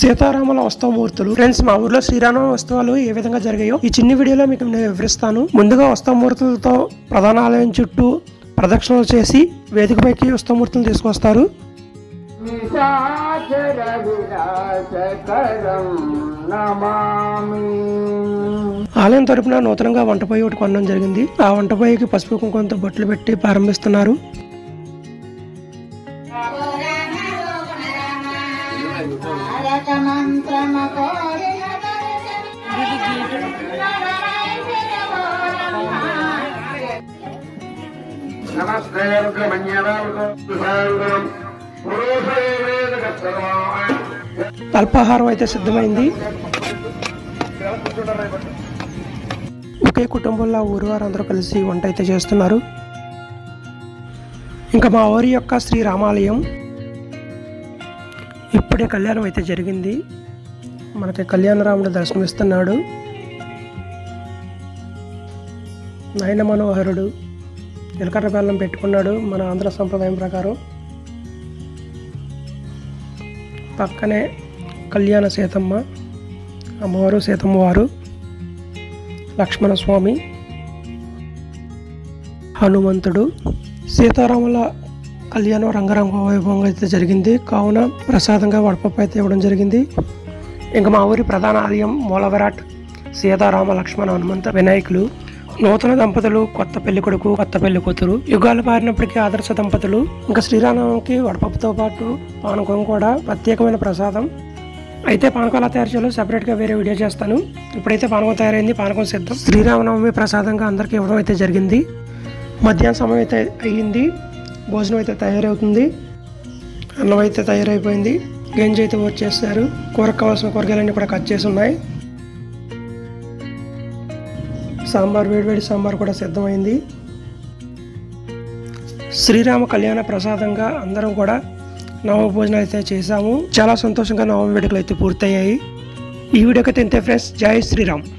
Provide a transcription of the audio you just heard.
సీతారాముల ఉత్సవమూర్తులు ఫ్రెండ్స్ మా ఊర్లో శ్రీరామ ఉత్సవాలు ఏ విధంగా జరిగాయో ఈ చిన్న వీడియోలో మీకు నేను వివరిస్తాను ముందుగా ఉత్సవమూర్తులతో ప్రధాన ఆలయం చుట్టూ ప్రదక్షిణలు చేసి వేదికపైకి ఉత్సవమూర్తులు తీసుకొస్తారు నిశాచర వినాశకరం నమామి ఆలయం తరపున నూతనంగా వంట పొయ్యి ఒకటి కొనడం జరిగింది ఆ వంట పొయ్యికి పసుపు కుంకుమతో బొట్లు పెట్టి ప్రారంభిస్తున్నారు నమస్తే రుద్రమన్యరామకం పురుషే వేదకర్తమాయ అల్పాహారం అయితే సిద్ధమైంది ఒకే కుటుంబంలో ఊరు వారందరూ కలిసి వంట అయితే చేస్తున్నారు ఇంకా మా ఊరి యొక్క శ్రీరామాలయం ఇప్పుడే కళ్యాణం అయితే జరిగింది మనకి కళ్యాణరాముడు దర్శనమిస్తున్నాడు నయన మనోహరుడు నిలకట్ట బెల్లం పెట్టుకున్నాడు మన ఆంధ్ర సంప్రదాయం ప్రకారం పక్కనే కళ్యాణ సీతమ్మ అమ్మవారు సీతమ్మ వారు లక్ష్మణ స్వామి హనుమంతుడు సీతారాముల కళ్యాణం రంగరంగ వైభవంగా అయితే జరిగింది కావున ప్రసాదంగా వడపప్పు అయితే ఇవ్వడం జరిగింది ఇంకా మా ఊరి ప్రధాన ఆలయం మూలవిరాట్ సీతారామ లక్ష్మణ హనుమంత వినాయకులు నూతన దంపతులు కొత్త పెళ్లి కొడుకు కొత్త పెళ్లి కూతురు యుగాలు పారినప్పటికీ ఆదర్శ దంపతులు ఇంకా శ్రీరామకి వడపప్పుతో పాటు పానకం కూడా ప్రత్యేకమైన ప్రసాదం అయితే పానకం ఎలా తయారు చేయాలో సెపరేట్గా వేరే వీడియో చేస్తాను ఇప్పుడైతే పానకం తయారైంది పానకం సిద్ధం శ్రీరామనవమి ప్రసాదంగా అందరికీ ఇవ్వడం అయితే జరిగింది మధ్యాహ్నం సమయం అయితే అయ్యింది భోజనం అయితే తయారవుతుంది అన్నం అయితే తయారైపోయింది గంజి అయితే వచ్చేస్తారు కూరకు కావాల్సిన కూరగాయలన్నీ కూడా కట్ చేసి ఉన్నాయి సాంబార్ వేడివేడి సాంబార్ కూడా సిద్ధమైంది శ్రీరామ కళ్యాణ ప్రసాదంగా అందరం కూడా నవ భోజనాలు అయితే చేశాము చాలా సంతోషంగా నవమి వేడుకలు అయితే పూర్తయ్యాయి ఈ వీడియోకి అయితే ఇంతే ఫ్రెండ్స్ జై శ్రీరామ్